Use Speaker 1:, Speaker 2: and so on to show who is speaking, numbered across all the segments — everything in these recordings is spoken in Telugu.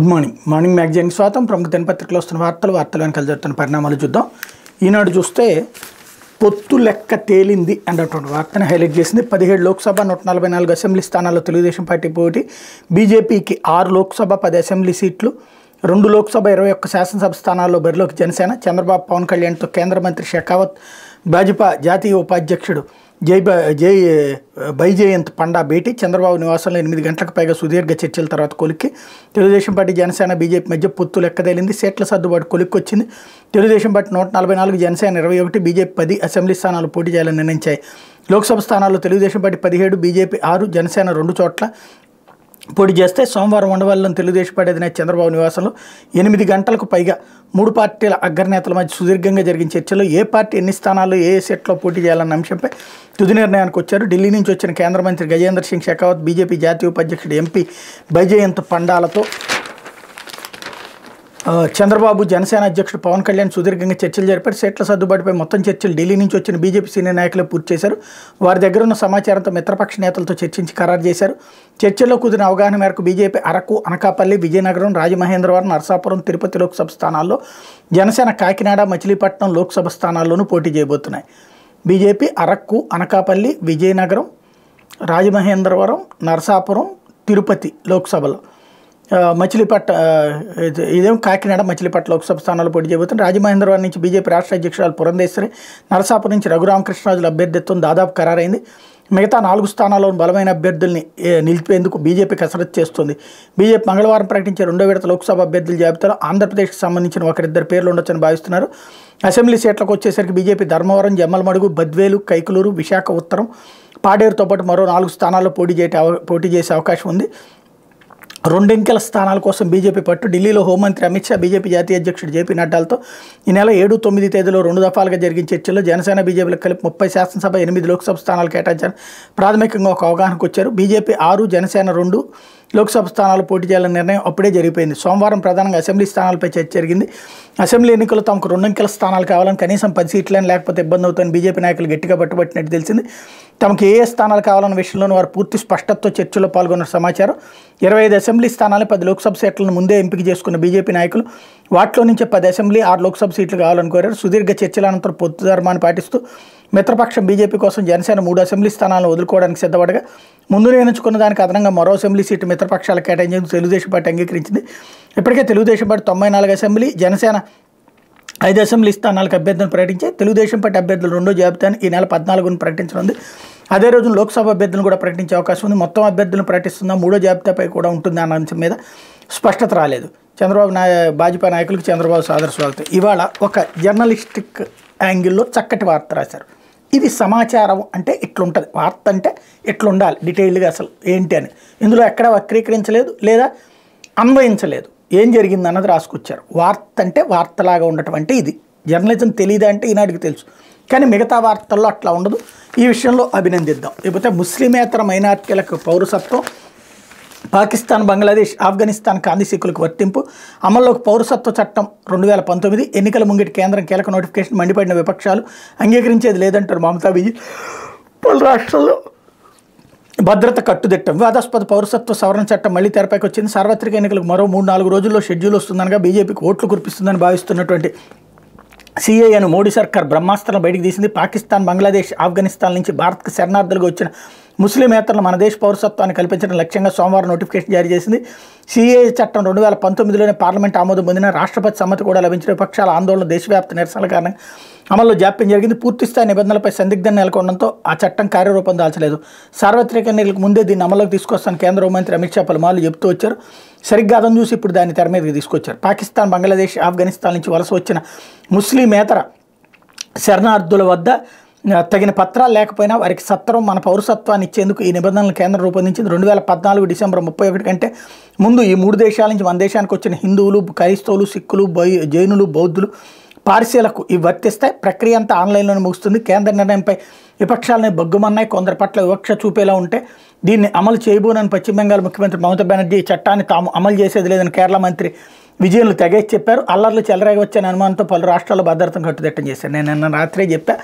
Speaker 1: గుడ్ మార్నింగ్ మార్నింగ్ మ్యాగజైన్కి స్వాగతం ప్రముఖ దినపత్రికలో వస్తున్న వార్తలు వార్తలు వెనకాల జరుగుతున్న పరిణామాలు చూద్దాం ఈనాడు చూస్తే పొత్తు లెక్క తేలింది అన్నటువంటి వార్తను హైలైట్ చేసింది పదిహేడు లోక్సభ నూట నలభై నాలుగు అసెంబ్లీ స్థానాల్లో తెలుగుదేశం పార్టీ పోటీ బీజేపీకి ఆరు లోక్సభ పది అసెంబ్లీ సీట్లు రెండు లోక్సభ ఇరవై ఒక్క శాసనసభ స్థానాల్లో బరిలోకి జనసేన చంద్రబాబు పవన్ కళ్యాణ్తో కేంద్ర మంత్రి షెకావత్ భాజపా జాతీయ ఉపాధ్యక్షుడు జై బ- జై బైజయంత్ పండా భేటీ చంద్రబాబు నివాసంలో ఎనిమిది గంటలకు పైగా సుదీర్ఘ చర్చల తర్వాత కొలిక్కి తెలుగుదేశం పార్టీ జనసేన బీజేపీ మధ్య పొత్తు లెక్కదేలింది సీట్ల సర్దుబాటు కొలిక్కి వచ్చింది తెలుగుదేశం పార్టీ నూట నలభై నాలుగు జనసేన ఇరవై ఒకటి బీజేపీ పది అసెంబ్లీ స్థానాలు పోటీ చేయాలని నిర్ణయించాయి లోక్సభ స్థానాల్లో తెలుగుదేశం పార్టీ పదిహేడు బీజేపీ ఆరు జనసేన రెండు చోట్ల పోటీ చేస్తే సోమవారం ఉండవల్లిలోని తెలుగుదేశం పార్టీ అధినేత చంద్రబాబు నివాసంలో ఎనిమిది గంటలకు పైగా మూడు పార్టీల అగ్రనేతల మధ్య సుదీర్ఘంగా జరిగిన చర్చలో ఏ పార్టీ ఎన్ని స్థానాల్లో ఏ ఏ సెట్లో పోటీ చేయాలన్న అంశంపై తుది నిర్ణయానికి వచ్చారు ఢిల్లీ నుంచి వచ్చిన కేంద్ర మంత్రి గజేంద్ర సింగ్ షెకావత్ బీజేపీ జాతీయ ఉపాధ్యక్షుడు ఎంపీ బైజయంత్ పండాలతో ఆ, చంద్రబాబు జనసేన అధ్యక్షుడు పవన్ కళ్యాణ్ సుదీర్ఘంగా చర్చలు జరిపారు సీట్ల సర్దుబాటుపై మొత్తం చర్చలు ఢిల్లీ నుంచి వచ్చిన బీజేపీ సీనియర్ నాయకులే పూర్తి చేశారు వారి దగ్గర ఉన్న సమాచారంతో మిత్రపక్ష నేతలతో చర్చించి ఖరారు చేశారు చర్చల్లో కుదిరిన అవగాహన మేరకు బీజేపీ అరకు అనకాపల్లి విజయనగరం రాజమహేంద్రవరం నరసాపురం తిరుపతి లోక్సభ స్థానాల్లో జనసేన కాకినాడ మచిలీపట్నం లోక్సభ స్థానాల్లోనూ పోటీ చేయబోతున్నాయి బీజేపీ అరకు అనకాపల్లి విజయనగరం రాజమహేంద్రవరం నరసాపురం తిరుపతి లోక్సభలో ఆ, మచిలీపట్ట ఆ, ఇది- ఇదేం కాకినాడ మచిలీపట్నం లోక్సభ స్థానాలు పోటీ చేయబోతుంది రాజమహేంద్రవరం నుంచి బీజేపీ రాష్ట్ర అధ్యక్షురాలు పురంధేశ్వరి నరసాపురం నుంచి రఘురామకృష్ణరాజుల అభ్యర్థిత్వం దాదాపు ఖరారైంది మిగతా నాలుగు స్థానాల్లో బలమైన అభ్యర్థుల్ని ఏ, నిలిపేందుకు బీజేపీ కసరత్తు చేస్తుంది బీజేపీ మంగళవారం ప్రకటించే రెండో విడత లోక్సభ అభ్యర్థుల జాబితాలో ఆంధ్రప్రదేశ్కి సంబంధించిన ఒకరిద్దరు పేర్లు ఉండొచ్చని భావిస్తున్నారు అసెంబ్లీ సీట్లకు వచ్చేసరికి బీజేపీ ధర్మవరం జమ్మలమడుగు బద్వేలు కైకులూరు విశాఖ ఉత్తరం పాడేరుతో పాటు మరో నాలుగు స్థానాల్లో పోటీ చేయ పోటీ చేసే అవకాశం ఉంది రెండంకెల స్థానాల కోసం బీజేపీ పట్టు ఢిల్లీలో హోంమంత్రి అమిత్ షా బీజేపీ జాతీయ అధ్యక్షుడు జేపీ నడ్డాలతో ఈ నెల ఏడు తొమ్మిది తేదీలో రెండు దఫాలుగా జరిగిన చర్చల్లో జనసేన బీజేపీలకు కలిపి ముప్పై శాసనసభ ఎనిమిది లోక్సభ స్థానాలు కేటాయించారు ప్రాథమికంగా ఒక అవగాహనకు వచ్చారు బీజేపీ ఆరు జనసేన రెండు లోక్సభ స్థానాలు పోటీ చేయాలనే నిర్ణయం అప్పుడే జరిగిపోయింది సోమవారం ప్రధానంగా అసెంబ్లీ స్థానాలపై చర్చ జరిగింది అసెంబ్లీ ఎన్నికల్లో తమకు రెండంకెల స్థానాలు కావాలని కనీసం పది సీట్లని లేకపోతే ఇబ్బంది అవుతుందని బీజేపీ నాయకులు గట్టిగా పట్టుబట్టినట్టు తెలిసింది తమకు ఏ ఏ స్థానాలు కావాలన్న విషయంలో వారు పూర్తి స్పష్టతతో చర్చలో పాల్గొన్న సమాచారం ఇరవై ఐదు అసెంబ్లీ స్థానాలు పది లోక్సభ సీట్లను ముందే ఎంపిక చేసుకున్న బీజేపీ నాయకులు వాటిలో నుంచే పది అసెంబ్లీ ఆరు లోక్సభ సీట్లు కావాలని కోరారు సుదీర్ఘ చర్చల అనంతరం పొత్తు ధర్మాన్ని పాటిస్తూ మిత్రపక్షం బీజేపీ కోసం జనసేన మూడు అసెంబ్లీ స్థానాలను వదులుకోవడానికి సిద్ధపడగా ముందు నియమించుకున్న దానికి అదనంగా మరో అసెంబ్లీ సీటు మిత్రపక్షాలకు కేటాయించేందుకు తెలుగుదేశం పార్టీ అంగీకరించింది ఇప్పటికే తెలుగుదేశం పార్టీ తొంభై నాలుగు అసెంబ్లీ జనసేన ఐదు అసెంబ్లీ స్థానాలకు అభ్యర్థులను ప్రకటించి తెలుగుదేశం పార్టీ అభ్యర్థులు రెండో జాబితాను ఈ నెల పద్నాలుగున ప్రకటించనుంది అదే రోజున లోక్సభ అభ్యర్థులను కూడా ప్రకటించే అవకాశం ఉంది మొత్తం అభ్యర్థులను ప్రకటిస్తుందా మూడో జాబితాపై కూడా ఉంటుంది అన్న అంశం మీద స్పష్టత రాలేదు చంద్రబాబు నాయ భాజపా నాయకులకు చంద్రబాబు సాదర స్వాగతం ఇవాళ ఒక జర్నలిస్టిక్ యాంగిల్లో చక్కటి వార్త రాశారు ఇది సమాచారం అంటే ఇట్లుంటుంది వార్త అంటే ఇట్లుండాలి డీటెయిల్డ్గా అసలు ఏంటి అని ఇందులో ఎక్కడ వక్రీకరించలేదు లేదా అన్వయించలేదు ఏం జరిగింది అన్నది రాసుకొచ్చారు వార్త అంటే వార్తలాగా ఉండటం అంటే ఇది జర్నలిజం తెలియదా అంటే ఈనాటికి తెలుసు కానీ మిగతా వార్తల్లో అట్లా ఉండదు ఈ విషయంలో అభినందిద్దాం లేకపోతే ముస్లిమేతర మైనార్టీలకు పౌరసత్వం పాకిస్తాన్ బంగ్లాదేశ్ ఆఫ్ఘనిస్తాన్ కాందిశీకులకు వర్తింపు అమల్లోకి పౌరసత్వ చట్టం రెండు వేల పంతొమ్మిది ఎన్నికల ముంగిటి కేంద్రం కీలక నోటిఫికేషన్ మండిపడిన విపక్షాలు అంగీకరించేది లేదంటారు మమతా విజయ్ పలు రాష్ట్రాల్లో భద్రత కట్టుదిట్టం వివాదాస్పద పౌరసత్వ సవరణ చట్టం మళ్లీ తెరపైకి వచ్చింది సార్వత్రిక ఎన్నికలకు మరో మూడు నాలుగు రోజుల్లో షెడ్యూల్ వస్తుందనగా బీజేపీకి ఓట్లు కురిపిస్తుందని భావిస్తున్నటువంటి సిఐను మోడీ సర్కార్ బ్రహ్మాస్త్రం బయటికి తీసింది పాకిస్తాన్ బంగ్లాదేశ్ ఆఫ్ఘనిస్తాన్ నుంచి భారత్కు శరణార్థులుగా వచ్చిన ముస్లిమేతరులు మన దేశ పౌరసత్వాన్ని కల్పించడం లక్ష్యంగా సోమవారం నోటిఫికేషన్ జారీ చేసింది సిఏ చట్టం రెండు వేల పంతొమ్మిదిలోనే పార్లమెంట్ ఆమోదం పొందిన రాష్ట్రపతి సమ్మతి కూడా లభించిన విపక్షాల ఆందోళన దేశవ్యాప్త నిరసనల కారణంగా అమల్లో జాప్యం జరిగింది పూర్తిస్థాయి నిబంధనలపై సందిగ్ధం నెలకొనడంతో ఆ చట్టం కార్యరూపం దాల్చలేదు సార్వత్రిక ఎన్నికలకు ముందే దీన్ని అమల్లోకి తీసుకొస్తాను కేంద్ర హోంమంత్రి అమిత్ షా పలుమార్లు చెబుతూ వచ్చారు సరిగ్గా అదం చూసి ఇప్పుడు దాన్ని తెర మీదకి తీసుకొచ్చారు పాకిస్తాన్ బంగ్లాదేశ్ ఆఫ్ఘనిస్తాన్ నుంచి వలస వచ్చిన ముస్లిమేతర శరణార్థుల వద్ద ఆ, తగిన పత్రాలు లేకపోయినా వారికి సత్వరం మన పౌరసత్వాన్ని ఇచ్చేందుకు ఈ నిబంధనలు కేంద్రం రూపొందించింది రెండు వేల పద్నాలుగు డిసెంబర్ ముప్పై ఒకటి కంటే ముందు ఈ మూడు దేశాల నుంచి మన దేశానికి వచ్చిన హిందువులు క్రైస్తవులు సిక్కులు బై జైనులు బౌద్ధులు పార్సీలకు ఇవి వర్తిస్తాయి ప్రక్రియ అంతా ఆన్లైన్లోనే ముగుస్తుంది కేంద్ర నిర్ణయంపై విపక్షాలని బగ్గుమన్నాయి కొందరి పట్ల వివక్ష చూపేలా ఉంటే దీన్ని అమలు చేయబోనని పశ్చిమ బెంగాల్ ముఖ్యమంత్రి మమతా బెనర్జీ ఈ చట్టాన్ని తాము అమలు చేసేది లేదని కేరళ మంత్రి విజయన్లు తెగేసి చెప్పారు అల్లర్లు చెలరేగవచ్చని అనుమానంతో పలు రాష్ట్రాల్లో భద్రతను కట్టుదిట్టం చేశారు నేను నిన్న రాత్రే చెప్పా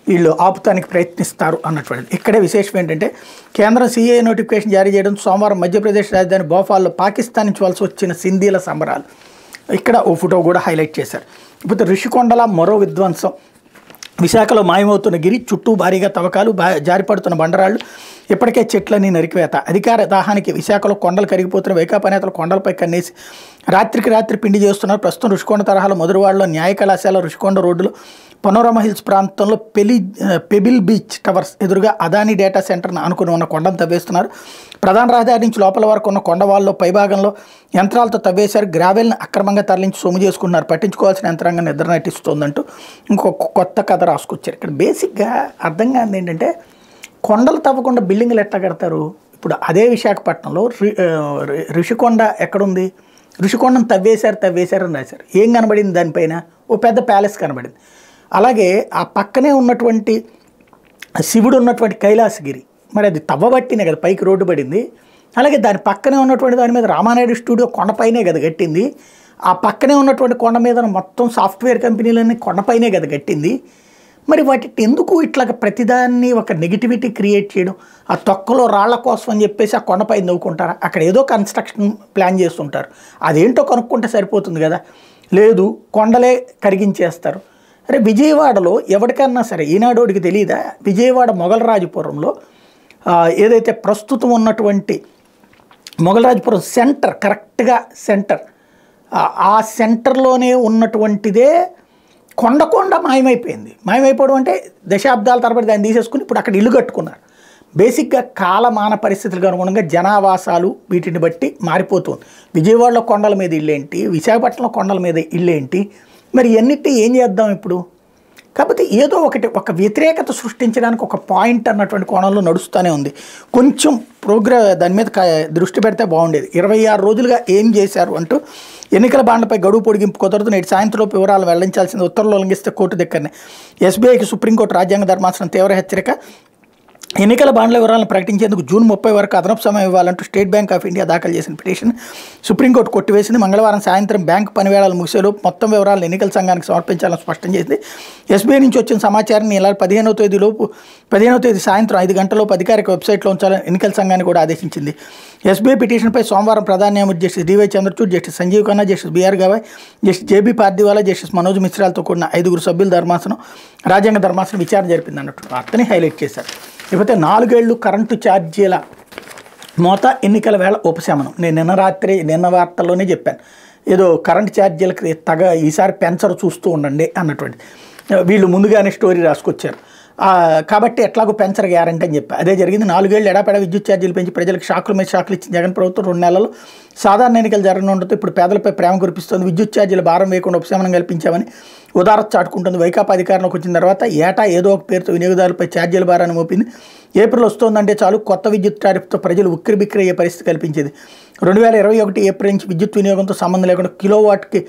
Speaker 1: వీళ్ళు ఆపుతానికి ప్రయత్నిస్తారు అన్నటువంటిది ఇక్కడే విశేషం ఏంటంటే కేంద్రం సీఏ నోటిఫికేషన్ జారీ చేయడం సోమవారం మధ్యప్రదేశ్ రాజధాని భోపాల్లో పాకిస్తాన్ నుంచి వలస వచ్చిన సింధీల సంబరాలు ఇక్కడ ఓ ఫోటో కూడా హైలైట్ చేశారు ఇప్పుడు ఋషికొండల మరో విధ్వంసం విశాఖలో మాయమవుతున్న గిరి చుట్టూ భారీగా తవ్వకాలు బా జారిపడుతున్న బండరాళ్ళు ఇప్పటికే చెట్లని నరికివేత అధికార దాహానికి విశాఖలో కొండలు కరిగిపోతున్న వైకాపా నేతలు కొండలపై కన్నేసి రాత్రికి రాత్రి పిండి చేస్తున్నారు ప్రస్తుతం రుషికొండ తరహాలో మధురవాడలో న్యాయ కళాశాల రుషికొండ రోడ్డులో పనోరమా హిల్స్ ప్రాంతంలో పెలి పెబిల్ బీచ్ టవర్స్ ఎదురుగా అదానీ డేటా సెంటర్ను అనుకుని ఉన్న కొండను తవ్వేస్తున్నారు ప్రధాన రహదారి నుంచి లోపల వరకు ఉన్న కొండవాళ్ళలో పైభాగంలో యంత్రాలతో తవ్వేశారు గ్రావెల్ని అక్రమంగా తరలించి సొమ్ము చేసుకుంటున్నారు పట్టించుకోవాల్సిన యంత్రాంగం నిద్ర నటిస్తోందంటూ ఇంకొక కొత్త కథ రాసుకొచ్చారు ఇక్కడ బేసిక్గా అర్థం కానిది ఏంటంటే కొండలు తవ్వకుండా బిల్డింగ్లు ఎట్లా కడతారు ఇప్పుడు అదే విశాఖపట్నంలో రి- ఆ, రి- ఋషికొండ ఎక్కడుంది ఋషికొండను తవ్వేశారు తవ్వేశారు అని రాశారు ఏం కనబడింది దానిపైన ఓ పెద్ద ప్యాలెస్ కనబడింది అలాగే ఆ పక్కనే ఉన్నటువంటి శివుడు ఉన్నటువంటి కైలాసగిరి మరి అది తవ్వబట్టినే కదా పైకి రోడ్డు పడింది అలాగే దాని పక్కనే ఉన్నటువంటి దాని మీద రామానాయుడు స్టూడియో కొండపైనే కదా కట్టింది ఆ పక్కనే ఉన్నటువంటి కొండ మీద మొత్తం సాఫ్ట్వేర్ కంపెనీలన్నీ కొండపైనే కదా కట్టింది మరి వాటి ఎందుకు ఇట్లా ప్రతిదాన్ని ఒక నెగిటివిటీ క్రియేట్ చేయడం ఆ తొక్కలో రాళ్ల కోసం అని చెప్పేసి ఆ కొండపై నవ్వుకుంటారా అక్కడ ఏదో కన్స్ట్రక్షన్ ప్లాన్ చేస్తుంటారు అదేంటో కనుక్కుంటే సరిపోతుంది కదా లేదు కొండలే కరిగించేస్తారు అరే విజయవాడలో ఎవరికన్నా సరే ఈనాడోడికి తెలియదా విజయవాడ మొగలరాజపురంలో ఆ, ఏదైతే ప్రస్తుతం ఉన్నటువంటి మొగలరాజపురం సెంటర్ కరెక్ట్గా సెంటర్ ఆ- ఆ సెంటర్లోనే ఉన్నటువంటిదే కొండ కొండ మాయమైపోయింది మాయమైపోవడం అంటే దశాబ్దాల తరబడి దాన్ని తీసేసుకుని ఇప్పుడు అక్కడ ఇల్లు కట్టుకున్నారు బేసిక్గా కాలమాన పరిస్థితులకు అనుగుణంగా జనావాసాలు వీటిని బట్టి మారిపోతుంది విజయవాడలో కొండల మీద ఇల్లేంటి విశాఖపట్నంలో కొండల మీద ఇల్లేంటి మరి ఎన్నిటి ఏం చేద్దాం ఇప్పుడు కాకపోతే ఏదో ఒకటి ఒక వ్యతిరేకత సృష్టించడానికి ఒక పాయింట్ అన్నటువంటి కోణంలో నడుస్తూనే ఉంది కొంచెం ప్రోగ్రె దాని మీద క- దృష్టి పెడితే బాగుండేది ఇరవై ఆరు రోజులుగా ఏం చేశారు అంటూ ఎన్నికల బాండ్లపై గడువు పొడిగింపు కుదరదు నేటి సాయంత్రంలోపు వివరాలు వెల్లడించాల్సింది ఉత్తర్వులు ఉల్లంఘిస్తే కోర్టు దగ్గరనే ఎస్బీఐకి సుప్రీంకోర్టు రాజ్యాంగ ధర్మాసనం తీవ్ర హెచ్చరిక ఎన్నికల బాండ్ల వివరాలను ప్రకటించేందుకు జూన్ ముప్పై వరకు అదనపు సమయం ఇవ్వాలంటూ స్టేట్ బ్యాంక్ ఆఫ్ ఇండియా దాఖలు చేసిన పిటిషన్ సుప్రీంకోర్టు కొట్టివేసింది మంగళవారం సాయంత్రం బ్యాంకు పనివేళలు ముగిసేలోపు మొత్తం వివరాలను ఎన్నికల సంఘానికి సమర్పించాలని స్పష్టం చేసింది ఎస్బీఐ నుంచి వచ్చిన సమాచారాన్ని ఇలా పదిహేనవ తేదీలోపు పదిహేనవ తేదీ సాయంత్రం ఐదు గంటలలోపు అధికారిక వెబ్సైట్లో ఉంచాలని ఎన్నికల సంఘాన్ని కూడా ఆదేశించింది ఎస్బీఐ పిటిషన్పై సోమవారం ప్రధాన న్యాయమూర్తి justice DY Chandrachud justice Sanjiv Khanna justice BR Gavai justice JB Pardiwala justice Manoj మిశ్రాలతో కూడిన ఐదుగురు సభ్యుల ధర్మాసనం రాజ్యాంగ ధర్మాసనం విచారణ జరిపింది అన్నట్టు వార్తని హైలైట్ చేశారు ఇకపోతే నాలుగేళ్లు కరెంటు ఛార్జీల మోత ఎన్నికల వేళ ఉపశమనం నేను నిన్న రాత్రి నిన్న వార్తల్లోనే చెప్పాను ఏదో కరెంట్ ఛార్జీలకి తగ ఈసారి పెంచరు చూస్తూ ఉండండి అన్నటువంటి వీళ్ళు ముందుగానే స్టోరీ రాసుకొచ్చారు ఆ, కాబట్టి ఎట్లాగో పెంచరు గ్యారంటీ అని చెప్పి అదే జరిగింది నాలుగేళ్ళు ఎడాపెడ విద్యుత్ ఛార్జీలు పెంచి ప్రజలకు షాకుల మీద షాకులు ఇచ్చిన జగన్ ప్రభుత్వం రెండు నెలలు సాధారణ ఎన్నికలు జరగనుండతో ఇప్పుడు పేదలపై ప్రేమ కురిపిస్తుంది విద్యుత్ ఛార్జీలు భారం వేయకుండా ఉపశమనం కల్పించామని ఉదారత చాటుకుంటుంది వైకాపా అధికారంలోకి వచ్చిన తర్వాత ఏటా ఏదో ఒక పేరుతో వినియోగదారులపై ఛార్జీల భారాన్ని మోపింది ఏప్రిల్ వస్తోందంటే చాలు కొత్త విద్యుత్ టారిఫ్తో ప్రజలు ఉక్కిరి బిక్కిరి అయ్యే పరిస్థితి కల్పించేది రెండు వేల ఇరవై ఒకటి ఏప్రిల్ నుంచి విద్యుత్ వినియోగంతో సంబంధం లేకుండా కిలోవాట్కి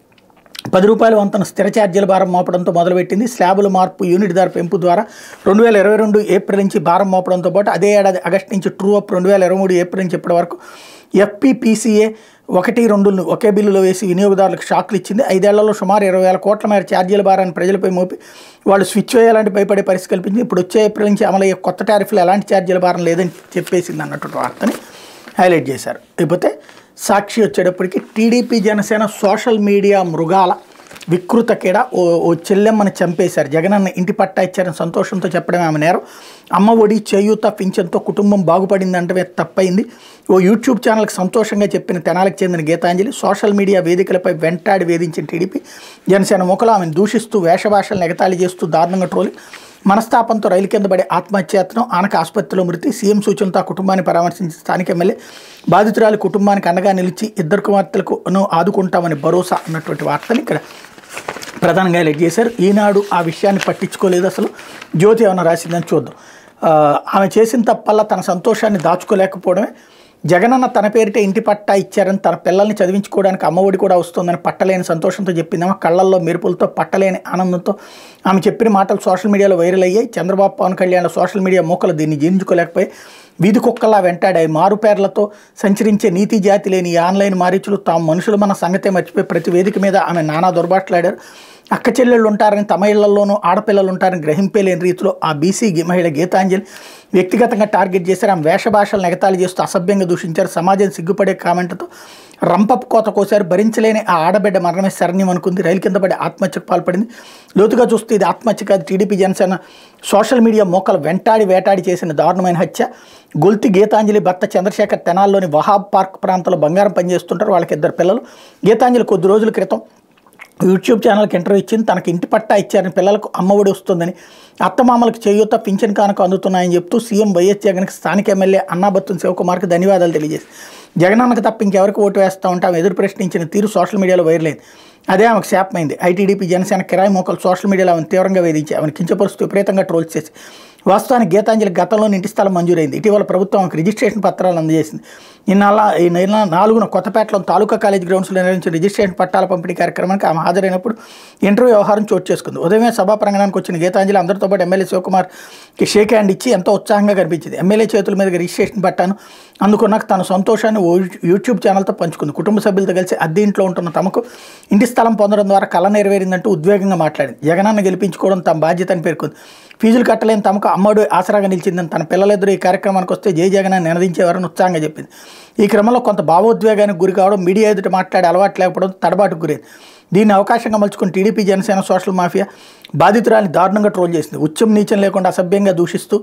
Speaker 1: పది రూపాయల వంతన స్థిర ఛార్జీల భారం మోపడంతో మొదలుపెట్టింది స్లాబుల మార్పు యూనిట్ ధర పెంపు ద్వారా రెండు వేల ఇరవై రెండు ఏప్రిల్ నుంచి భారం మోపడంతో పాటు అదే ఏడాది ఆగస్టు నుంచి ట్రూ అప్ రెండు వేల ఇరవై మూడు ఏప్రిల్ నుంచి ఇప్పటి వరకు ఎఫ్పిపిసిఏ ఒకటి రెండును ఒకే బిల్లులో వేసి వినియోగదారులకు షాక్లు ఇచ్చింది ఐదేళ్లలో సుమారు ఇరవై వేల కోట్ల మేర ఛార్జీల భారాన్ని ప్రజలపై మోపి వాళ్ళు స్విచ్ వేయాలంటే భయపడే పరిస్థితి కల్పించింది ఇప్పుడు వచ్చే ఏప్రిల్ నుంచి అమలయ్యే కొత్త టారిఫ్లు ఎలాంటి ఛార్జీల భారం లేదని చెప్పేసింది అన్నటువంటి వార్తని హైలైట్ చేశారు ఇకపోతే సాక్షి వచ్చేటప్పటికి టీడీపీ జనసేన సోషల్ మీడియా మృగాల వికృత కేడ ఓ ఓ చెల్లెమ్మని చంపేశారు జగనన్న ఇంటి పట్టా ఇచ్చారని సంతోషంతో చెప్పడమే ఆమె నేరం అమ్మ ఒడి చేయూత పింఛన్తో కుటుంబం బాగుపడిందంటే తప్పైంది ఓ యూట్యూబ్ ఛానల్కి సంతోషంగా చెప్పిన తెనాలకు చెందిన గీతాంజలి సోషల్ మీడియా వేదికలపై వెంటాడి వేధించిన టీడీపీ జనసేన ముఖలు ఆమెను దూషిస్తూ వేషభాషలను ఎగతాళి చేస్తూ దారుణంగా ట్రోలి మనస్తాపంతో రైలు కింద పడే ఆత్మహత్యాయత్నం ఆనక ఆసుపత్రిలో మృతి సీఎం సూచనతో ఆ కుటుంబాన్ని పరామర్శించిన స్థానిక ఎమ్మెల్యే బాధితురాలి కుటుంబానికి అండగా నిలిచి ఇద్దరు కుమార్తెలకు ఆదుకుంటామని భరోసా అన్నటువంటి వార్తని ఇక్కడ ప్రధానంగా హైలైట్ చేశారు ఈనాడు ఆ విషయాన్ని పట్టించుకోలేదు అసలు జ్యోతి ఏమైనా రాసిందని చూద్దాం ఆ, ఆమె చేసిన తప్పల్లా తన సంతోషాన్ని దాచుకోలేకపోవడమే జగనన్న తన పేరిట ఇంటి పట్టా ఇచ్చారని తన పిల్లల్ని చదివించుకోవడానికి అమ్మఒడి కూడా వస్తుందని పట్టలేని సంతోషంతో చెప్పిందేమో కళ్ళల్లో మెరుపులతో పట్టలేని ఆనందంతో ఆమె చెప్పిన మాటలు సోషల్ మీడియాలో వైరల్ అయ్యాయి చంద్రబాబు పవన్ కళ్యాణ్ సోషల్ మీడియా మూకలు దీన్ని జీర్ణించుకోలేకపోయి వీధి కుక్కల్లా వెంటాడాయి మారు పేర్లతో సంచరించే నీతి జాతి లేని ఈ ఆన్లైన్ మారీచులు తాము మనుషులు మన సంగతే మర్చిపోయి ప్రతి వేదిక మీద ఆమె నానా దుర్భాషలాడారు అక్క చెల్లెళ్ళు ఉంటారని తమ ఇళ్లలోనూ ఆడపిల్లలు ఉంటారని గ్రహింపేలేని రీతిలో ఆ బీసీ గి- మహిళ గీతాంజలి వ్యక్తిగతంగా టార్గెట్ చేశారు ఆమె వేష భాషలను ఎగతాళి చేస్తూ అసభ్యంగా దూషించారు సమాజం సిగ్గుపడే కామెంట్తో రంపపు కోత కోసారు భరించలేని ఆ ఆడబిడ్డ మరణమే శరణ్యం అనుకుంది రైలు కింద పడి ఆత్మహత్యకు పాల్పడింది లోతుగా చూస్తే ఇది ఆత్మహత్య కాదు టీడీపీ జనసేన సోషల్ మీడియా మోకలు వెంటాడి వేటాడి చేసిన దారుణమైన హత్య గొల్తి గీతాంజలి భర్త చంద్రశేఖర్ తెనాల్లోని వహాబ్ పార్క్ ప్రాంతంలో బంగారం పనిచేస్తుంటారు వాళ్ళకి ఇద్దరు పిల్లలు గీతాంజలి కొద్ది రోజుల క్రితం యూట్యూబ్ ఛానల్కి ఇంటర్వ్యూ ఇచ్చింది తనకి ఇంటి పట్టా ఇచ్చారని పిల్లలకు అమ్మఒడి వస్తుందని అత్తమామలకు చేయూత పింఛన్ కానుక అందుతున్నాయని చెప్తూ సీఎం వైఎస్ జగన్కి స్థానిక ఎమ్మెల్యే అన్నాబత్తుని శివకుమార్కి ధన్యవాదాలు తెలియజేసి జగనన్నకు తప్ప ఇంకెవరికి ఓటు వేస్తా ఉంటే ఆమె ఎదురు ప్రశ్నించిన తీరు సోషల్ మీడియాలో వైరల్ అయింది అదే ఆమెకు శాపమైంది ఐటీడీపీ జనసేన కిరాయి మోకలు సోషల్ మీడియాలో ఆమెను తీవ్రంగా వేధించి ఆమెను కించపరుస్తూ విపరీతంగా ట్రోల్ చేసి వాస్తవానికి గీతాంజలి గతంలో ఇంటి స్థలం మంజూరైంది ఇటీవల ప్రభుత్వం ఆమెకు రిజిస్ట్రేషన్ పత్రాలు అందజేసింది ఈ నెల ఈ నెల నాలుగున కొత్తపేటలో తాలూకా కాలేజ్ గ్రౌండ్స్లో నిర్వహించిన రిజిస్ట్రేషన్ పట్టాల పంపిణీ కార్యక్రమానికి ఆమె హాజరైనప్పుడు ఇంటర్వ్యూ వ్యవహారం చోటు చేసుకుంది ఉదయమే సభా ప్రాంగణానికి వచ్చిన గీతాంజలి అందరితో పాటు ఎమ్మెల్యే శివకుమార్కి షేక్ హ్యాండ్ ఇచ్చి ఎంతో ఉత్సాహంగా కనిపించింది ఎమ్మెల్యే చేతుల మీదుగా రిజిస్ట్రేషన్ పట్టాను అందుకున్నాక తన సంతోషాన్ని ఓ యూట్యూబ్ ఛానల్తో పంచుకుంది కుటుంబ సభ్యులతో కలిసి అద్దె ఇంట్లో ఉంటున్న తమకు ఇంటి స్థలం పొందడం ద్వారా కళ నెరవేరిందంటూ ఉద్వేగంగా మాట్లాడింది జగనన్న గెలిపించుకోవడం తమ బాధ్యత అని పేర్కొంది ఫీజులు కట్టలేని తమకు అమ్మడు ఆసరాగా నిలిచిందని తన పిల్లలిద్దరూ ఈ కార్యక్రమానికి వస్తే జై జగన్ అని నినదించేవారని ఉత్సాహంగా చెప్పింది ఈ క్రమంలో కొంత భావోద్వేగానికి గురి కావడం మీడియా ఎదుట మాట్లాడే అలవాటు లేకపోవడం తడబాటుకు గురైంది దీన్ని అవకాశంగా మలుచుకుని టీడీపీ జనసేన సోషల్ మాఫియా బాధితురాలిని దారుణంగా ట్రోల్ చేసింది ఉచ్చం నీచం లేకుండా అసభ్యంగా దూషిస్తూ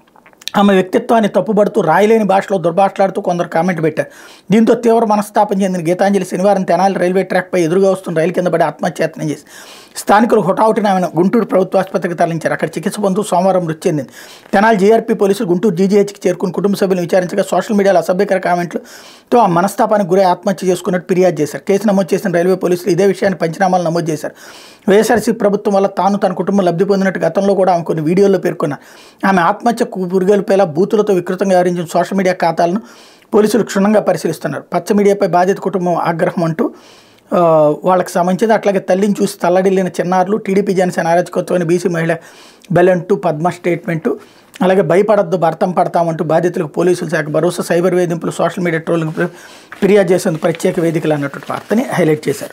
Speaker 1: ఆమె వ్యక్తిత్వాన్ని తప్పుపడుతూ రాయలేని భాషలో దుర్భాషలాడుతూ కొందరు కామెంట్ పెట్టారు దీంతో తీవ్ర మనస్తాపం చెందిన గీతాంజలి శనివారం తెనాలి రైల్వే ట్రాక్పై ఎదురుగా వస్తున్న రైలు కింద పడి ఆత్మహత్యయత్నం చేసి స్థానికులు హుటాహుటిన ఆమెను గుంటూరు ప్రభుత్వ ఆసుపత్రికి తరలించారు అక్కడ చికిత్స పొందుతూ సోమవారం మృతి చెందింది తెనాలి జీఆర్పీ పోలీసులు గుంటూరు జీజీహెచ్కి చేరుకుని కుటుంబ సభ్యులను విచారించగా సోషల్ మీడియాలో అసభ్యకర కామెంట్లతో ఆ మనస్తాపానికి గురై ఆత్మహత్య చేసుకున్నట్టు ఫిర్యాదు చేశారు కేసు నమోదు చేసిన రైల్వే పోలీసులు ఇదే విషయాన్ని పంచనామాలు నమోదు చేశారు వైఎస్ఆర్సీ ప్రభుత్వం వల్ల తాను తన కుటుంబం లబ్ధి పొందినట్టు గతంలో కూడా ఆమె కొన్ని వీడియోల్లో పేర్కొన్నారు ఆమె ఆత్మహత్య పురుగొల్పేలా బూతులతో వికృతంగా వ్యవహరించిన సోషల్ మీడియా ఖాతాలను పోలీసులు క్షుణ్ణంగా పరిశీలిస్తున్నారు పచ్చ మీడియాపై బాధిత కుటుంబం ఆగ్రహం అంటూ ఆ, వాళ్ళకి సంబంధించింది అట్లాగే తల్లిని చూసి తల్లడిల్లిన చిన్నారులు టీడీపీ జనసేన అరాచకత్వమైన బీసీ మహిళ బెలంటూ పద్మ స్టేట్మెంటు అలాగే భయపడద్దు భర్తం పడతామంటూ బాధితులకు పోలీసుల శాఖ భరోసా సైబర్ వేధింపులు సోషల్ మీడియా ట్రోలింగ్ ఫిర్యాదు చేసేందుకు ప్రత్యేక వేదికలు అన్నటువంటి వార్తని హైలైట్ చేశారు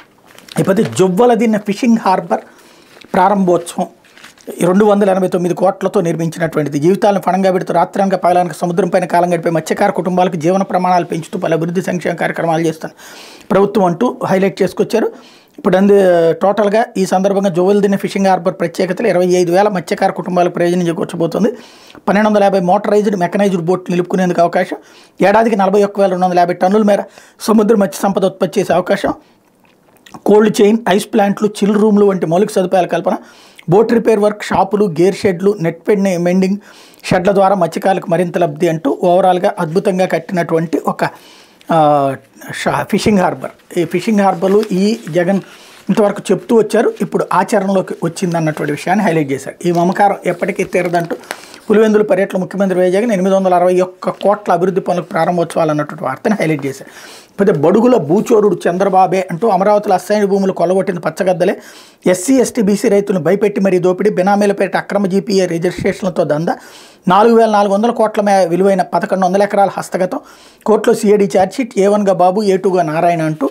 Speaker 1: ఇకపోతే జువ్వలదిన్న ఫిషింగ్ హార్బర్ ప్రారంభోత్సవం రెండు వందల ఎనభై తొమ్మిది కోట్లతో నిర్మించినటువంటిది జీవితాలను ఫణంగా పెడుతూ రాత్రాంగ పగలానికి సముద్రం పైన కాలం గడిపే మత్స్యకార కుటుంబాలకు జీవన ప్రమాణాలు పెంచుతూ పలు అభివృద్ధి సంక్షేమ కార్యక్రమాలు చేస్తాను ప్రభుత్వం అంటూ హైలైట్ చేసుకొచ్చారు ఇప్పుడు అందు టోటల్గా ఈ సందర్భంగా జోవెల్దిన ఫిషింగ్ హార్బర్ ప్రత్యేకతలు ఇరవై ఐదు వేల మత్స్యకార కుటుంబాలకు ప్రయోజనం చేకూర్చబోతుంది పన్నెండు వందల యాభై మోటరైజ్డ్ మెకనైజ్డ్ బోట్లు నిలుపుకునేందుకు అవకాశం ఏడాదికి నలభై ఒక్క వేల రెండు వందల యాభై టన్నుల మేర సముద్ర మత్స్య సంపద ఉత్పత్తి చేసే అవకాశం కోల్డ్ చైన్ ఐస్ ప్లాంట్లు చిల్ రూమ్లు వంటి మౌలిక సదుపాయాల కల్పన బోట్ రిపేర్ వర్క్ షాపులు గేర్ షెడ్లు నెట్ పెడ్ మెండింగ్ షెడ్ల ద్వారా మత్స్యకారులకు మరింత లబ్ధి అంటూ ఓవరాల్గా అద్భుతంగా కట్టినటువంటి ఒక ఆ, షా- ఫిషింగ్ హార్బర్ ఈ ఫిషింగ్ హార్బర్లు ఈ జగన్ ఇంతవరకు చెప్తూ వచ్చారు ఇప్పుడు ఆచరణలోకి వచ్చింది అన్నటువంటి విషయాన్ని హైలైట్ చేశారు ఈ మమకారం ఎప్పటికీ తీరదంటూ పులివెందుల పర్యటన ముఖ్యమంత్రి వైఎస్ జగన్ ఎనిమిది వందల అరవై ఒక్క కోట్ల అభివృద్ధి పనులకు ప్రారంభోత్సవాలు అన్నటువంటి వార్తను హైలైట్ చేశారు అయితే బడుగుల భూచోరుడు చంద్రబాబే అంటూ అమరావతిలో అసైన్ భూములు కొల్లగొట్టిన పచ్చగద్దలే ఎస్సీ ఎస్టీ బీసీ రైతులను భయపెట్టి మరీ దోపిడీ బినామీల పేరిట అక్రమ జీపీఏ రిజిస్ట్రేషన్లతో దందా నాలుగు వేల నాలుగు వందల కోట్ల మే విలువైన పదకొండు వందల ఎకరాల హస్తగతం కోర్టులో సిఐడి ఛార్జ్షీట్ ఏ వన్గా బాబు ఏ టూగా నారాయణ అంటూ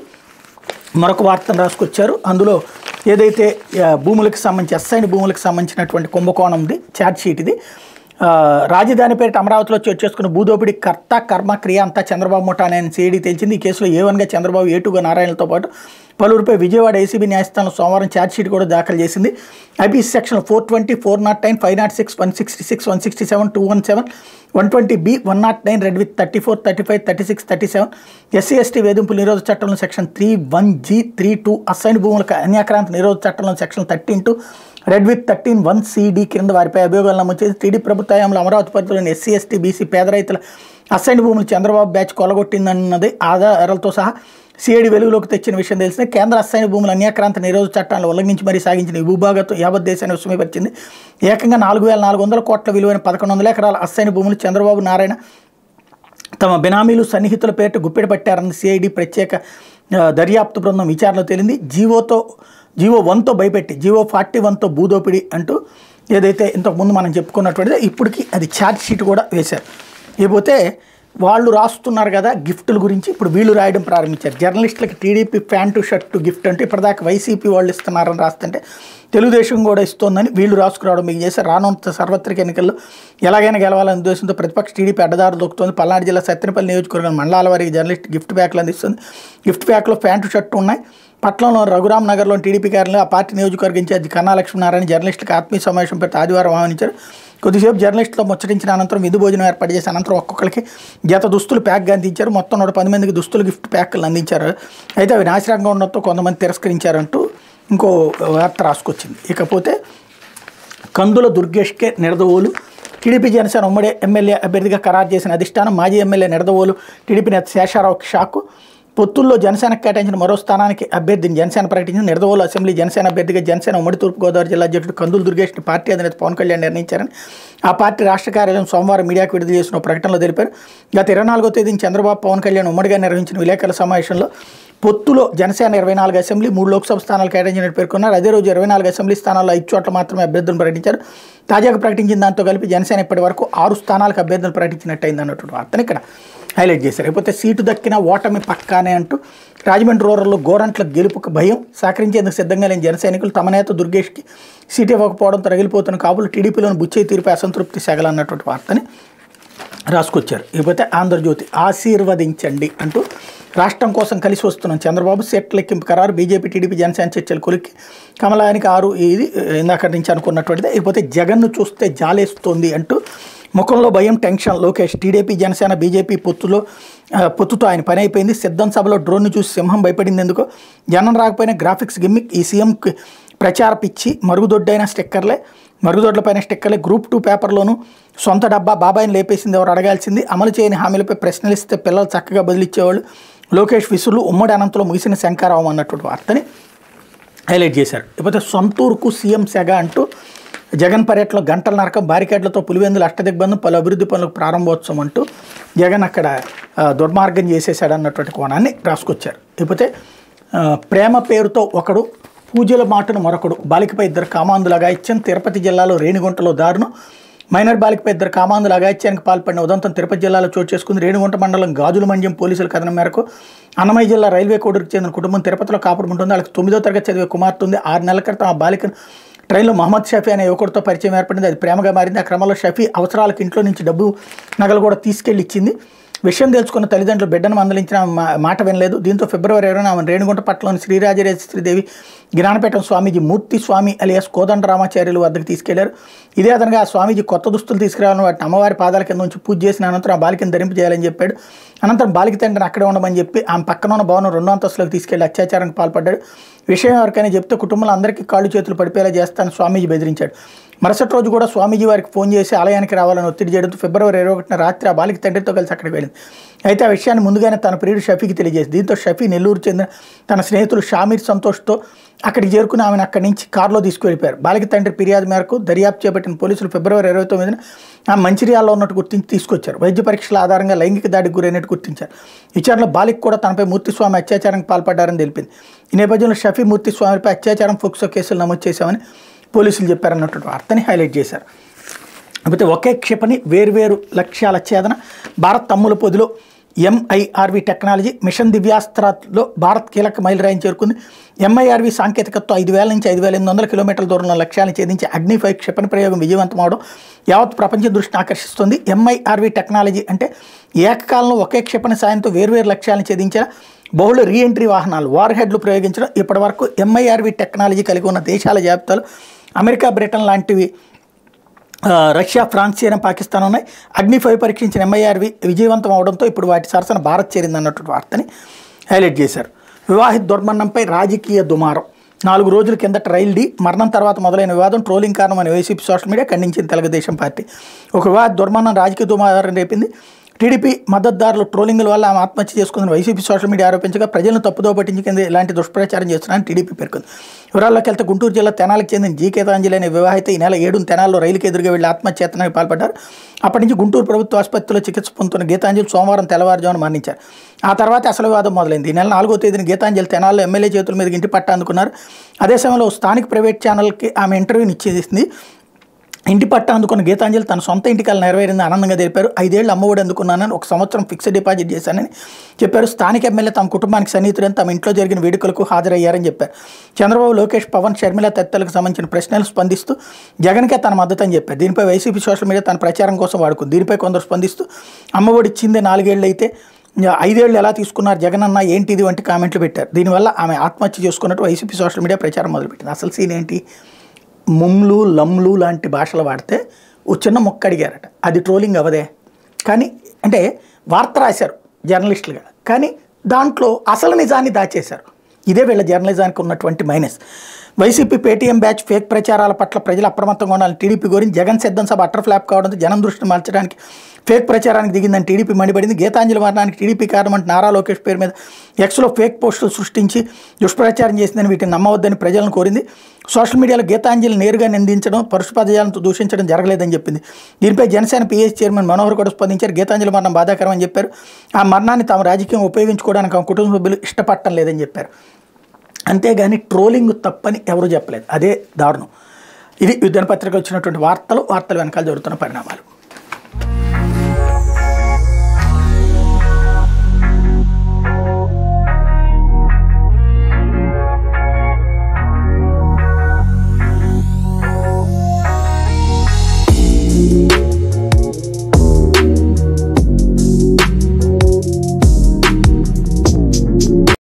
Speaker 1: మరొక వార్తను రాసుకొచ్చారు అందులో ఏదైతే ఆ, భూములకు సంబంధించి ఎస్ఐన్ భూములకు సంబంధించినటువంటి కుంభకోణంది ఛార్జ్ షీట్ ఇది ఆ, రాజధాని పేరిట అమరావతిలో చోటు చేసుకున్న భూదోపిడి కర్త కర్మ క్రియ అంతా చంద్రబాబు ముఠా అని సిఐడి తేల్చింది ఈ కేసులో ఏ వన్గా చంద్రబాబు ఏ టూగా నారాయణలతో పాటు పలువురిపై విజయవాడ ఏసీబీ న్యాయస్థానం సోమవారం ఛార్జ్ షీట్ కూడా దాఖలు చేసింది IPC section four twenty four naught nine five naught six one sixty six one sixty seven two one seven one twenty B one naught nine read with thirty four thirty five thirty six thirty seven SC ST వేధింపుల నిరోధ చట్టంలో section three one G three two assign భూములకు అన్యాక్రాంత నిరోధ చట్టంలో section thirteen two read with thirteen one CD కింద వారిపై అభియోగాలు నమోదు చేసి టీడీ ప్రభుత్వ హయాంలో అమరావతి పరిధిలోని ఎస్సీ ఎస్టీ బీసీ పేద రైతుల అసైన్ భూములు చంద్రబాబు బ్యాచ్ కొలగొట్టిందన్నది ఆధారాలతో సహా సిఐడి వెలుగులోకి తెచ్చిన విషయం తెలిసిందే కేంద్ర అసైన్ భూముల అన్యాక్రాంత నిరోధ చట్టాలను ఉల్లంఘించి మరీ సాగించిన ఈ భూభాగంతో యావత్ దేశాన్ని విస్మయపరిచింది ఏకంగా నాలుగు వేల నాలుగు వందల కోట్ల విలువైన పదకొండు వందల ఎకరాల అసైన్ భూములు చంద్రబాబు నారాయణ తమ బినామీలు సన్నిహితుల పేరిట గుప్పెడు పట్టారని సిఐడి ప్రత్యేక ఆ, దర్యాప్తు బృందం విచారణలో తేలింది జీవోతో జీవో వన్తో భయపెట్టి జీవో ఫార్టీ వన్తో భూదోపిడి అంటూ ఏదైతే ఇంతకుముందు మనం చెప్పుకున్నటువంటిది ఇప్పటికి అది ఛార్జ్ షీట్ కూడా వేశారు ఇకపోతే వాళ్ళు రాస్తున్నారు కదా గిఫ్టుల గురించి ఇప్పుడు వీళ్ళు రాయడం ప్రారంభించారు జర్నలిస్టులకి టీడీపీ ప్యాంటు షర్టు గిఫ్ట్ అంటే ఇప్పటిదాకా వైసీపీ వాళ్ళు ఇస్తున్నారని రాస్తుంటే తెలుగుదేశం కూడా ఇస్తోందని వీళ్ళు రాసుకురావడం మీకు చేసి రానున్న సార్వత్రిక ఎన్నికల్లో ఎలాగైనా గెలవాలనే ఉద్దేశంతో ప్రతిపక్ష టీడీపీ అడ్డదారు దొక్కుతోంది పల్నాడు జిల్లా సత్తెనపల్లి నియోజకవర్గం మండలాల వారికి జర్నలిస్ట్ గిఫ్ట్ ప్యాక్లు అందిస్తుంది గిఫ్ట్ ప్యాక్లో ప్యాంటు షర్టు ఉన్నాయి పట్నంలో రఘురామ్ నగర్లోని టీడీపీ కార్యాలయంలో ఆ పార్టీ నియోజకవర్గ ఇన్ఛార్జి కన్నా లక్ష్మీనారాయణ జర్నలిస్టులకు ఆత్మీయ సమావేశం పెట్టి ఆదివారం ఆహ్వానించారు కొద్దిసేపు జర్నలిస్టులతో ముచ్చటించిన అనంతరం విధి భోజనం ఏర్పాటు చేసి అనంతరం ఒక్కొక్కరికి జత దుస్తులు ప్యాక్గా అందించారు మొత్తం నూట పది మందికి దుస్తులు గిఫ్ట్ ప్యాక్లు అందించారు అయితే అవి నాశనంగా ఉండడంతో కొంతమంది తిరస్కరించారంటూ ఇంకో వార్త రాసుకొచ్చింది ఇకపోతే కందుల దుర్గేష్కే నిడదవోలు టీడీపీ జనసేన ఉమ్మడి ఎమ్మెల్యే అభ్యర్థిగా ఖరారు చేసిన అధిష్టానం మాజీ ఎమ్మెల్యే నిడదవోలు టీడీపీ నేత శేషారావుకి షాకు పొత్తుల్లో జనసేనకు కేటాయించిన మరో స్థానానికి అభ్యర్థిని జనసేన ప్రకటించిన నిడదవోలు అసెంబ్లీ జనసేన అభ్యర్థిగా జనసేన ఉమ్మడి తూర్పుగోదావరి జిల్లా అధ్యక్షుడు కందులు దుర్గేష్ని పార్టీ అధినేత పవన్ కళ్యాణ్ నిర్ణయించారని ఆ పార్టీ రాష్ట్ర కార్యాలయం సోమవారం మీడియాకు విడుదల చేసిన ఓ ప్రకటనలో తెలిపారు గత ఇరవై నాలుగో తేదీన చంద్రబాబు పవన్ కళ్యాణ్ ఉమ్మడిగా నిర్వహించిన విలేకరుల సమావేశంలో పొత్తులో జనసేన ఇరవై నాలుగు అసెంబ్లీ మూడు లోక్సభ స్థానాలు కేటాయించినట్టు పేర్కొన్నారు అదే రోజు ఇరవై నాలుగు అసెంబ్లీ స్థానాల్లో ఐదు చోట్ల మాత్రమే అభ్యర్థులను ప్రకటించారు తాజాగా ప్రకటించిన దాంతో కలిపి జనసేన ఇప్పటి వరకు ఆరు స్థానాలకు అభ్యర్థులు ప్రకటించినట్టయింది అన్నట్టు వార్తను ఇక్కడ హైలైట్ చేశారు లేకపోతే సీటు దక్కిన ఓటమి పక్కానే అంటూ రాజమండ్రి రూరల్లో గోరంట్ల గెలుపుకు భయం సహకరించేందుకు సిద్ధంగా లేని జన సైనికులు తమ నేత దుర్గేష్కి సీటు ఇవ్వకపోవడంతో రగిలిపోతున్న కాపులు టీడీపీలోని బుచ్చే తీరుపై అసంతృప్తి సెగలన్నటువంటి వార్తని రాసుకొచ్చారు ఇకపోతే ఆంధ్రజ్యోతి ఆశీర్వదించండి అంటూ రాష్ట్రం కోసం కలిసి వస్తున్నాం చంద్రబాబు సెట్ లెక్కింపు ఖరారు బీజేపీ టీడీపీ జనసేన చర్చలు కొలిక్కి కమలానికి ఆరు ఇది ఇందాక నుంచి అనుకున్నటువంటిది ఇకపోతే జగన్ను చూస్తే జాలేస్తోంది అంటూ ముఖంలో భయం tension Lokesh TDP Janasena BJP పొత్తులో ఆ, పొత్తుతో ఆయన పని అయిపోయింది సిద్ధం సభలో డ్రోన్ను చూసి సింహం భయపడింది ఎందుకో జనం రాకపోయినా గ్రాఫిక్స్ గిమ్మిక్ ఈ సీఎంకి ప్రచార పిచ్చి మరుగుదొడ్డైన స్టిక్కర్లే మరుగుదొడ్ల పైన స్టిక్కర్లే గ్రూప్ టూ పేపర్లోను సొంత డబ్బా బాబాయిని లేపేసింది ఎవరు అడగాల్సింది అమలు చేయని హామీలపై ప్రశ్నలు ఇస్తే పిల్లలు చక్కగా బదిలిచ్చేవాళ్ళు లోకేష్ విసులు ఉమ్మడి అనంతలో ముగిసిన శంకారావం అన్నటువంటి వార్తని హైలైట్ చేశారు ఇకపోతే సొంతూరుకు సీఎం సెగ అంటూ జగన్ పర్యటనలో గంటల నరకం బారికేడ్లతో పులివెందులు అష్టదిగ్బంధం పలు అభివృద్ధి పనులకు ప్రారంభోత్సవం అంటూ జగన్ అక్కడ ఆ, దుర్మార్గం చేసేసాడు అన్నటువంటి కోణాన్ని రాసుకొచ్చారు ఇకపోతే ఆ, ప్రేమ పేరుతో ఒకడు పూజల మాటను మరొకడు బాలికపై ఇద్దరు కామాంధులు అగాయిత్యం తిరుపతి జిల్లాలో రేణిగుంటలో దారుణం మైనర్ బాలికపై ఇద్దరు కామాంధులు అగాయిత్యానికి పాల్పడిన ఉదంతం తిరుపతి జిల్లాలో చోటు చేసుకుంది రేణిగుంట మండలం గాజుల మండ్యం పోలీసుల కథనం మేరకు అన్నమయ్య జిల్లా రైల్వే కోడూరుకు చెందిన కుటుంబం తిరుపతిలో కాపురం ఉంటుంది వాళ్ళకి తొమ్మిదో తరగతి చదివే కుమార్తె ఉంది ఆరు నెలల క్రితం ఆ బాలికను ట్రైన్లో మహమ్మద్ షఫీ అనే యువకుడితో పరిచయం ఏర్పడింది అది ప్రేమగా మారింది ఆ క్రమంలో షఫీ అవసరాలకు ఇంట్లో నుంచి డబ్బు నగలు కూడా తీసుకెళ్లి ఇచ్చింది విషయం తెలుసుకున్న తల్లిదండ్రులు బిడ్డను మందలించిన ఆమె మా- మాట వినలేదు దీంతో ఫిబ్రవరి ఇరవై ఆమె రేణుగుంట పట్టణంలోని శ్రీరాజరాజేశ్వరిదేవి జ్ఞానపీఠం స్వామీజీ మూర్తి స్వామి అలియాస్ కోదండ రామాచార్యులు వద్దకు తీసుకెళ్లారు ఇదే అదనగా ఆ స్వామీజీ కొత్త దుస్తులు తీసుకురావాలని వాటిని అమ్మవారి పాదాల కింద ఉంచి పూజ చేసిన అనంతరం ఆ బాలికను ధరింపజేయాలని చెప్పాడు అనంతరం బాలిక తండ్రిని అక్కడే ఉండమని చెప్పి ఆమె పక్కన ఉన్న భవనం రెండో అంతస్తులోకి తీసుకెళ్లి అత్యాచారానికి పాల్పడ్డాడు విషయం ఎవరికైనా చెప్తే కుటుంబంలో అందరికీ కాళ్ళు చేతులు పడిపోయేలా చేస్తానని స్వామీజీ బెదిరించాడు మరుసటి రోజు కూడా స్వామీజీ వారికి ఫోన్ చేసి ఆలయానికి రావాలని ఒత్తిడి చేయడంతో ఫిబ్రవరి ఇరవై ఒకటిన రాత్రి ఆ బాలిక తండ్రితో కలిసి అక్కడికి వెళ్ళింది అయితే ఆ విషయాన్ని ముందుగానే తన ప్రియుడు షఫీకి తెలియజేసి దీంతో షఫీ నెల్లూరు చెందిన తన స్నేహితులు షామీర్ సంతోష్తో అక్కడికి చేరుకుని ఆమెను అక్కడి నుంచి కారులో తీసుకువెళ్ళిపోయారు బాలిక తండ్రి ఫిర్యాదు మేరకు దర్యాప్తు చేపట్టిన పోలీసులు ఫిబ్రవరి ఇరవై తొమ్మిదిన ఆ మంచిర్యాలలో ఉన్నట్టు గుర్తించి తీసుకొచ్చారు వైద్య పరీక్షల ఆధారంగా లైంగిక దాడికి గురైనట్టు గుర్తించారు విచారణలో బాలిక కూడా తనపై మూర్తిస్వామి అత్యాచారానికి పాల్పడ్డారని తెలిపింది ఈ నేపథ్యంలో షఫీ మూర్తిస్వామిపై అత్యాచారం ఫోక్సో కేసులు నమోదు చేశామని పోలీసులు చెప్పారన్నటువంటి వార్తని హైలైట్ చేశారు కాకపోతే ఒకే క్షిపణి వేర్వేరు లక్ష్యాల ఛేదన భారత్ తమ్ముల పొదిలో ఎంఐఆర్వి టెక్నాలజీ మిషన్ దివ్యాస్త్రాలో భారత్ కీలక మైలురాయిని చేరుకుంది ఎంఐఆర్వి సాంకేతికతతో ఐదు వేల నుంచి ఐదు వేల ఎనిమిది వందల కిలోమీటర్ల దూరంలో లక్ష్యాలను ఛేదించి అగ్ని ఫైవ్ క్షిపణి ప్రయోగం విజయవంతం అవడం యావత్ ప్రపంచ దృష్టిని ఆకర్షిస్తుంది ఎంఐఆర్వి టెక్నాలజీ అంటే ఏకకాలంలో ఒకే క్షిపణి సాయంతో వేర్వేరు లక్ష్యాలను ఛేదించిన బహుళ రీఎంట్రీ వాహనాలు వార్ హెడ్లు ప్రయోగించడం ఇప్పటివరకు ఎంఐఆర్వి టెక్నాలజీ కలిగి ఉన్న దేశాల జాబితాలో అమెరికా బ్రిటన్ లాంటివి ఆ, రష్యా ఫ్రాన్స్ చైనా పాకిస్తాన్ ఉన్నాయి అగ్ని ఫైవ్ పరీక్షించిన ఎంఐఆర్వి విజయవంతం అవడంతో ఇప్పుడు వాటి సరసన భారత్ చేరింది అన్నటువంటి వార్తని హైలైట్ చేశారు వివాహిత దుర్మరణంపై రాజకీయ దుమారం నాలుగు రోజుల కిందట రైల్ డి మరణం తర్వాత మొదలైన వివాదం ట్రోలింగ్ కారణమని వైసీపీ సోషల్ మీడియా ఖండించింది తెలుగుదేశం పార్టీ ఒక వివాద దుర్మరణం రాజకీయ దుమారం రేపింది టీడీపీ మద్దతుదారులు ట్రోలింగ్ల వల్ల ఆమె ఆత్మహత్య చేసుకుందని వైసీపీ సోషల్ మీడియా ఆరోపించగా ప్రజలను తప్పుదో పట్టించేందుకు ఇలాంటి దుష్ప్రచారం చేస్తున్నారని టీడీపీ పేర్కొంది వివరాల్లోకి వెళ్తే గుంటూరు జిల్లా తెనాలకు చెందిన జీ కేతాంజలి అనే వివాహిత ఈ నెల ఏడు తెనాల్లో రైలుకి ఎదురుగా వెళ్లి ఆత్మహత్యత్నానికి పాల్పడ్డారు అప్పటి నుంచి గుంటూరు ప్రభుత్వ ఆసుపత్రిలో చికిత్స పొందుతున్న గీతాంజలి సోమవారం తెల్లవారుజామున మరణించారు ఆ తర్వాత అసలు వివాదం మొదలైంది ఈ నెల నాలుగో తేదీన గీతాంజలి తెనాల్లో ఎమ్మెల్యే చేతుల మీదకి ఇంటి పట్ట అందుకున్నారు అదే సమయంలో ఓ స్థానిక ప్రైవేట్ ఛానల్కి ఆమె ఇంటర్వ్యూని ఇచ్చేసింది ఇంటి పట్ట అందుకున్న గీతాంజలి తన సొంత ఇంటికాలు నెరవేరింది ఆనందంగా తెలిపారు ఐదేళ్లు అమ్మఒడి అందుకున్నానని ఒక సంవత్సరం ఫిక్స్డ్ డిపాజిట్ చేశానని చెప్పారు స్థానిక ఎమ్మెల్యే తమ కుటుంబానికి సన్నిహితుడని తమ ఇంట్లో జరిగిన వేడుకలకు హాజరయ్యారని చెప్పారు చంద్రబాబు లోకేష్ పవన్ షర్మిల తదితరులకు సంబంధించిన ప్రశ్నలు స్పందిస్తూ జగన్కే తన మద్దతు అని చెప్పారు దీనిపై వైసీపీ సోషల్ మీడియా తన ప్రచారం కోసం వాడుకుంది దీనిపై కొందరు స్పందిస్తూ అమ్మఒడి ఇచ్చింది నాలుగేళ్లు అయితే ఐదేళ్లు ఎలా తీసుకున్నారు జగన్ అన్న ఏంటి ఇది వంటి కామెంట్లు పెట్టారు దీనివల్ల ఆమె ఆత్మహత్య చేసుకున్నట్టు వైసీపీ సోషల్ మీడియా ప్రచారం మొదలుపెట్టింది అసలు సీన్ ఏంటి ముమ్లు లమ్లు లాంటి భాషలు వాడితే ఓ చిన్న మొక్క అడిగారట అది ట్రోలింగ్ అవదే కానీ అంటే వార్త రాశారు జర్నలిస్టులుగా కానీ దాంట్లో అసలు నిజాన్ని దాచేశారు ఇదే వీళ్ళ జర్నలిజానికి ఉన్నటువంటి minus YCP Paytm batch fake ప్రచారాల పట్ల ప్రజలు అప్రమత్తంగా ఉండాలని టీడీపీ గురించి జగన్ సిద్ధం సభ అటర్ ఫ్లాప్ కావడంతో జనం దృష్టిని మార్చడానికి ఫేక్ ప్రచారానికి దిగిందని టీడీపీ మండిపడింది గీతాంజలి మరణానికి టీడీపీ కారణమంటే నారా లోకేష్ పేరు మీద ఎక్స్లో ఫేక్ పోస్టులు సృష్టించి దుష్ప్రచారం చేసిందని వీటిని నమ్మవద్దని ప్రజలను కోరింది సోషల్ మీడియాలో గీతాంజలి నేరుగా నిందించడం పరుషపదజాలంతో దూషించడం జరగలేదని చెప్పింది దీనిపై జనసేన పీఎస్ చైర్మన్ మనోహర్ కూడా స్పందించారు గీతాంజలి మరణం బాధాకరం అని చెప్పారు ఆ మరణాన్ని తాము రాజకీయం ఉపయోగించుకోవడానికి ఆ కుటుంబ సభ్యులు ఇష్టపడటం లేదని చెప్పారు అంతేగాని ట్రోలింగ్ తప్పని ఎవరు చెప్పలేదు అదే దారుణం ఇది యుద్ధన పత్రిక వచ్చినటువంటి వార్తలు వార్తలు వెనకాల జరుగుతున్న పరిణామాలు